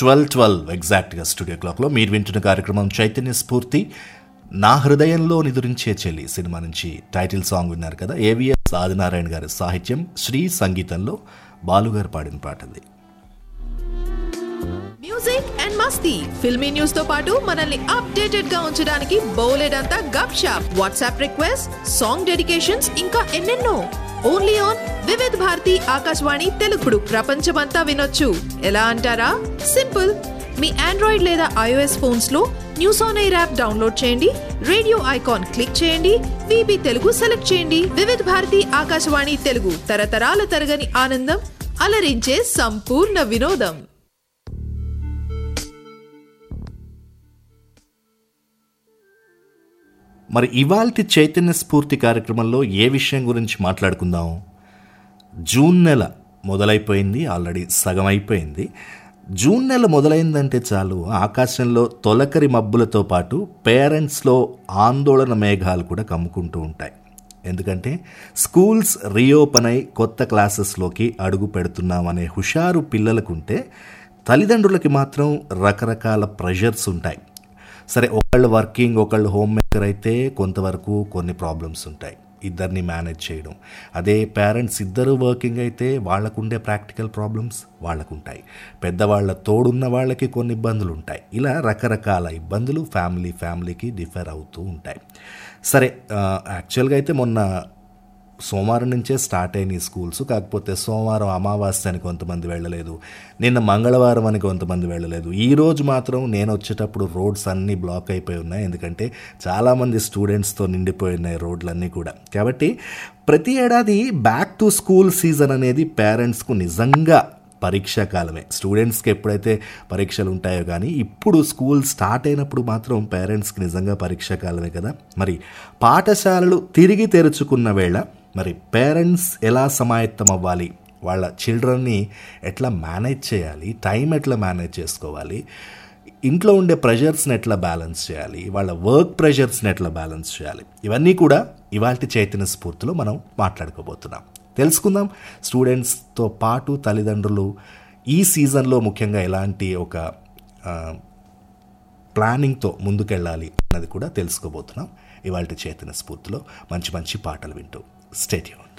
twelve twelve ఎగ్జాక్ట్గా studio క్లాక్లో మీరు వింటున్న కార్యక్రమం చైతన్య స్ఫూర్తి నా హృదయంలో నిదురించే చెల్లి సినిమా నుంచి టైటిల్ సాంగ్ విన్నారు కదా ఏవిఎస్ ఆదినారాయణ గారి సాహిత్యం శ్రీ సంగీతంలో బాలుగారు పాడిన పాట అది మ్యూజిక్ అండ్ మస్తీ ఫిల్మీ న్యూస్ తో పాటు మనల్ని అప్డేటెడ్ గా ఉంచడానికి బోలెడ్ అంతా gupshup WhatsApp request song dedications ఇంకా ఎన్నెన్నో ఓన్లీ ఆన్ వివిధ్ భారతి ఆకాశవాణి తెలుగుడు ప్రపంచమంతా వినొచ్చు ఎలా అంటారా సింపుల్ మీ ఆండ్రాయిడ్ లేదా ఐఓఎస్ ఫోన్స్ లో news on air app download చేయండి రేడియో ఐకాన్ క్లిక్ చేయండి విబి తెలుగు సెలెక్ట్ చేయండి వివిధ్ భారతి ఆకాశవాణి తెలుగు తరతరాల తరగని ఆనందం అలరించే సంపూర్ణ వినోదం మరి ఇవాల్టి చైతన్య స్ఫూర్తి కార్యక్రమంలో ఏ విషయం గురించి మాట్లాడుకుందాం జూన్ నెల మొదలైపోయింది ఆల్రెడీ సగం అయిపోయింది జూన్ నెల మొదలైందంటే చాలు ఆకాశంలో తొలకరి మబ్బులతో పాటు పేరెంట్స్లో ఆందోళన మేఘాలు కూడా కమ్ముకుంటూ ఉంటాయి ఎందుకంటే స్కూల్స్ రీఓపెన్ అయి కొత్త క్లాసెస్లోకి అడుగు పెడుతున్నామనే హుషారు పిల్లలకుంటే తల్లిదండ్రులకి మాత్రం రకరకాల ప్రెషర్స్ ఉంటాయి సరే ఒకళ్ళు వర్కింగ్ ఒకళ్ళు హోమ్ మేకర్ అయితే కొంతవరకు కొన్ని ప్రాబ్లమ్స్ ఉంటాయి ఇద్దరిని మేనేజ్ చేయడం అదే పేరెంట్స్ ఇద్దరు వర్కింగ్ అయితే వాళ్ళకుండే ప్రాక్టికల్ ప్రాబ్లమ్స్ వాళ్ళకుంటాయి పెద్దవాళ్ళ తోడున్న వాళ్ళకి కొన్ని ఇబ్బందులు ఉంటాయి ఇలా రకరకాల ఇబ్బందులు ఫ్యామిలీ ఫ్యామిలీకి డిఫర్ అవుతూ ఉంటాయి సరే యాక్చువల్గా అయితే మొన్న సోమవారం నుంచే స్టార్ట్ అయినాయి స్కూల్స్ కాకపోతే సోమవారం అమావాస్య అని కొంతమంది వెళ్ళలేదు నిన్న మంగళవారం అని కొంతమంది వెళ్ళలేదు ఈ రోజు మాత్రం నేను వచ్చేటప్పుడు రోడ్స్ అన్నీ బ్లాక్ అయిపోయి ఉన్నాయి ఎందుకంటే చాలామంది స్టూడెంట్స్తో నిండిపోయి ఉన్నాయి రోడ్లన్నీ కూడా కాబట్టి ప్రతి ఏడాది బ్యాక్ టు స్కూల్ సీజన్ అనేది పేరెంట్స్కు నిజంగా పరీక్షా కాలమే స్టూడెంట్స్కి ఎప్పుడైతే పరీక్షలు ఉంటాయో కానీ ఇప్పుడు స్కూల్ స్టార్ట్ అయినప్పుడు మాత్రం పేరెంట్స్కి నిజంగా పరీక్షా కాలమే కదా మరి పాఠశాలలు తిరిగి తెరుచుకున్న వేళ మరి పేరెంట్స్ ఎలా సమాయత్తం అవ్వాలి వాళ్ళ చిల్డ్రన్ని ఎట్లా మేనేజ్ చేయాలి టైం ఎట్లా మేనేజ్ చేసుకోవాలి ఇంట్లో ఉండే ప్రెషర్స్ని ఎట్లా బ్యాలెన్స్ చేయాలి వాళ్ళ వర్క్ ప్రెషర్స్ని ఎట్లా బ్యాలెన్స్ చేయాలి ఇవన్నీ కూడా ఇవాళ చైతన్య స్ఫూర్తిలో మనం మాట్లాడుకోబోతున్నాం తెలుసుకుందాం స్టూడెంట్స్తో పాటు తల్లిదండ్రులు ఈ సీజన్లో ముఖ్యంగా ఎలాంటి ఒక ప్లానింగ్తో ముందుకెళ్ళాలి అన్నది కూడా తెలుసుకోబోతున్నాం ఇవాళ చైతన్య స్ఫూర్తిలో మంచి మంచి పాటలు వింటూ స్టేట్యూన్